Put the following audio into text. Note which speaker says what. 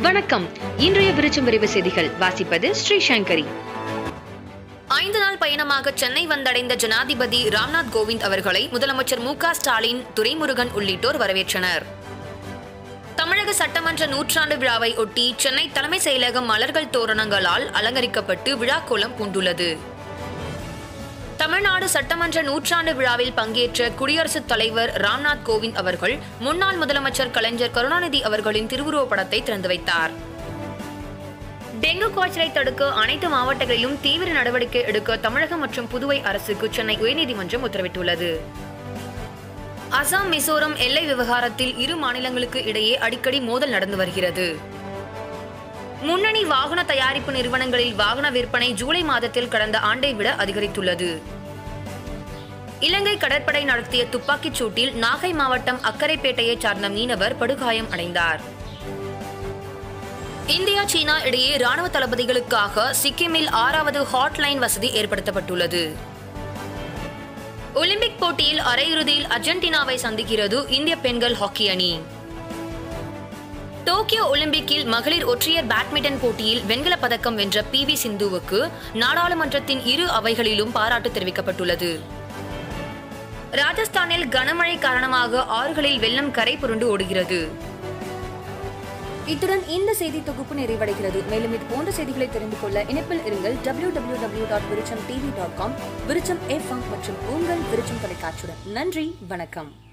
Speaker 1: வணக்கம் இன்றைய விருச்சம் விரைவு செய்திகள் வாசிப்பது ஸ்ரீ சங்கரி
Speaker 2: ஐந்து நாள் பயணமாக சென்னை வந்தடைந்த ஜனாதிபதி ராம்நாத் கோவிந்த் அவர்களை முதலமைச்சர் மு க ஸ்டாலின் துரைமுருகன் உள்ளிட்டோர் வரவேற்றனர் தமிழக சட்டமன்ற நூற்றாண்டு விழாவை ஒட்டி சென்னை தலைமை செயலகம் மலர்கள் தோரணங்களால் அலங்கரிக்கப்பட்டு விழாக்கோலம் பூண்டுள்ளது தமிழ்நாடு சட்டமன்ற நூற்றாண்டு விழாவில் பங்கேற்ற குடியரசுத் தலைவர் ராம்நாத் கோவிந்த் அவர்கள் முன்னாள் முதலமைச்சர் கலைஞர் கருணாநிதி அவர்களின் திருவுருவப் படத்தை திறந்து வைத்தார் டெங்கு காய்ச்சலை தடுக்க அனைத்து மாவட்டங்களிலும் தீவிர நடவடிக்கை எடுக்க தமிழகம் மற்றும் புதுவை அரசுக்கு சென்னை உயர்நீதிமன்றம் உத்தரவிட்டுள்ளது அசாம் மிசோரம் எல்லை விவகாரத்தில் இரு மாநிலங்களுக்கு இடையே அடிக்கடி மோதல் நடந்து வருகிறது முன்னணி வாகன தயாரிப்பு நிறுவனங்களில் வாகன விற்பனை ஜூலை மாதத்தில் கடந்த ஆண்டை விட அதிகரித்துள்ளது இலங்கை கடற்படை நடத்திய துப்பாக்கிச் சூட்டில் நாகை மாவட்டம் அக்கரைப்பேட்டையைச் சார்ந்த மீனவர் படுகாயம் அடைந்தார் இந்தியா சீனா இடையே ராணுவ தளபதிகளுக்காக சிக்கிமில் ஆறாவது ஹாட்லைன் வசதி ஏற்படுத்தப்பட்டுள்ளது ஒலிம்பிக் போட்டியில் அரையிறுதியில் அர்ஜென்டினாவை சந்திக்கிறது இந்திய பெண்கள் ஹாக்கி அணி டோக்கியோ ஒலிம்பிக்கில் மகளிர் ஒற்றையர் பேட்மிண்டன் போட்டியில் வெண்கலப் பதக்கம் வென்ற பி வி சிந்துவுக்கு நாடாளுமன்றத்தின் இரு அவைகளிலும் பாராட்டு தெரிவிக்கப்பட்டுள்ளது ராஜஸ்தானில் கனமழை காரணமாக ஆறுகளில் வெள்ளம் கரை புரண்டு ஓடுகிறது
Speaker 3: இத்துடன் இந்த செய்தி தொகுப்பு நிறைவடைகிறது மேலும் இது போன்ற செய்திகளை தெரிந்து கொள்ள இணைப்பில் இருங்கள் W W W dot Viruchcham TV dot com Viruchcham FM மற்றும் உங்கள் விருச்சம் தொலைக்காட்சியுடன் நன்றி வணக்கம்